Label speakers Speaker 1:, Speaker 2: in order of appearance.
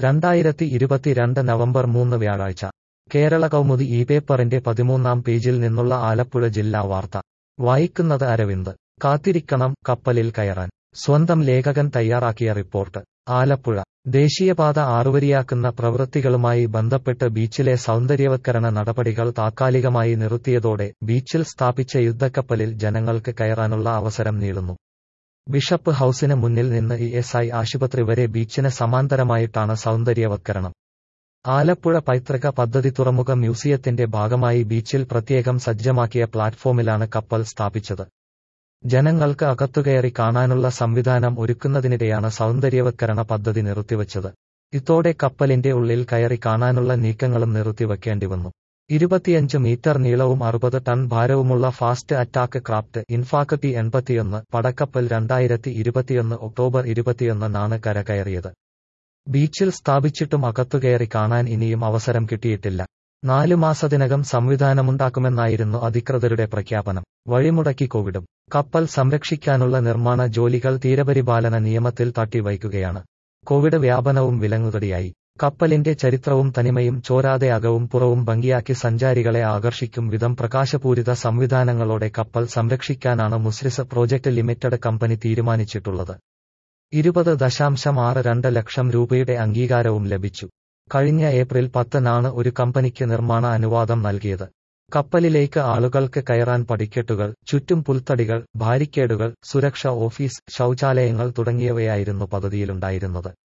Speaker 1: രണ്ടായിരത്തി ഇരുപത്തിരണ്ട് നവംബർ മൂന്ന് വ്യാഴാഴ്ച കേരള കൗമുദി ഈ പേപ്പറിന്റെ പതിമൂന്നാം പേജിൽ നിന്നുള്ള ആലപ്പുഴ ജില്ലാ വാർത്ത വായിക്കുന്നത് അരവിന്ദ് കാത്തിരിക്കണം കപ്പലിൽ കയറാൻ സ്വന്തം ലേഖകൻ തയ്യാറാക്കിയ റിപ്പോർട്ട് ആലപ്പുഴ ദേശീയപാത ആറുവരിയാക്കുന്ന പ്രവൃത്തികളുമായി ബന്ധപ്പെട്ട് ബീച്ചിലെ സൗന്ദര്യവത്കരണ നടപടികൾ താത്കാലികമായി നിർത്തിയതോടെ ബീച്ചിൽ സ്ഥാപിച്ച യുദ്ധക്കപ്പലിൽ ജനങ്ങൾക്ക് കയറാനുള്ള അവസരം നീളുന്നു ബിഷപ്പ് ഹൌസിന് മുന്നിൽ നിന്ന് ഇ എസ് ഐ ആശുപത്രി വരെ ബീച്ചിന് സമാന്തരമായിട്ടാണ് സൗന്ദര്യവത്കരണം ആലപ്പുഴ പൈതൃക പദ്ധതി തുറമുഖ മ്യൂസിയത്തിന്റെ ഭാഗമായി ബീച്ചിൽ പ്രത്യേകം സജ്ജമാക്കിയ പ്ലാറ്റ്ഫോമിലാണ് കപ്പൽ സ്ഥാപിച്ചത് ജനങ്ങൾക്ക് അകത്തുകയറി കാണാനുള്ള സംവിധാനം ഒരുക്കുന്നതിനിടെയാണ് സൗന്ദര്യവത്കരണ പദ്ധതി നിർത്തിവച്ചത് ഇതോടെ കപ്പലിന്റെ ഉള്ളിൽ കയറി കാണാനുള്ള നീക്കങ്ങളും നിർത്തിവെക്കേണ്ടി വന്നു ഇരുപത്തിയഞ്ച് മീറ്റർ നീളവും അറുപത് ടൺ ഭാരവുമുള്ള ഫാസ്റ്റ് അറ്റാക്ക് ക്രാഫ്റ്റ് ഇൻഫാക്കട്ടി എൺപത്തിയൊന്ന് പടക്കപ്പൽ രണ്ടായിരത്തി ഇരുപത്തിയൊന്ന് ഒക്ടോബർ ഇരുപത്തിയൊന്നിനാണ് കരകയറിയത് ബീച്ചിൽ സ്ഥാപിച്ചിട്ടും അകത്തുകയറി കാണാൻ ഇനിയും അവസരം കിട്ടിയിട്ടില്ല നാലു മാസത്തിനകം സംവിധാനമുണ്ടാക്കുമെന്നായിരുന്നു അധികൃതരുടെ പ്രഖ്യാപനം വഴിമുടക്കി കോവിഡും കപ്പൽ സംരക്ഷിക്കാനുള്ള നിർമ്മാണ ജോലികൾ തീരപരിപാലന നിയമത്തിൽ തട്ടിവയ്ക്കുകയാണ് കോവിഡ് വ്യാപനവും വിലങ്ങുതടിയായി കപ്പലിന്റെ ചരിത്രവും തനിമയും ചോരാതെ അകവും പുറവും ഭംഗിയാക്കി സഞ്ചാരികളെ ആകർഷിക്കും വിധം പ്രകാശപൂരിത സംവിധാനങ്ങളോടെ കപ്പൽ സംരക്ഷിക്കാനാണ് മുസ്രിസ് പ്രോജക്ട് ലിമിറ്റഡ് കമ്പനി തീരുമാനിച്ചിട്ടുള്ളത് ഇരുപത് ദശാംശം ആറ് രണ്ട് ലക്ഷം രൂപയുടെ അംഗീകാരവും ലഭിച്ചു കഴിഞ്ഞ ഏപ്രിൽ പത്തിനാണ് ഒരു കമ്പനിക്ക് നിർമ്മാണ അനുവാദം നൽകിയത് കപ്പലിലേക്ക് ആളുകൾക്ക് കയറാൻ പടിക്കെട്ടുകൾ ചുറ്റും പുൽത്തടികൾ ബാരിക്കേഡുകൾ സുരക്ഷ ഓഫീസ് ശൗചാലയങ്ങൾ തുടങ്ങിയവയായിരുന്നു പദ്ധതിയിലുണ്ടായിരുന്നത്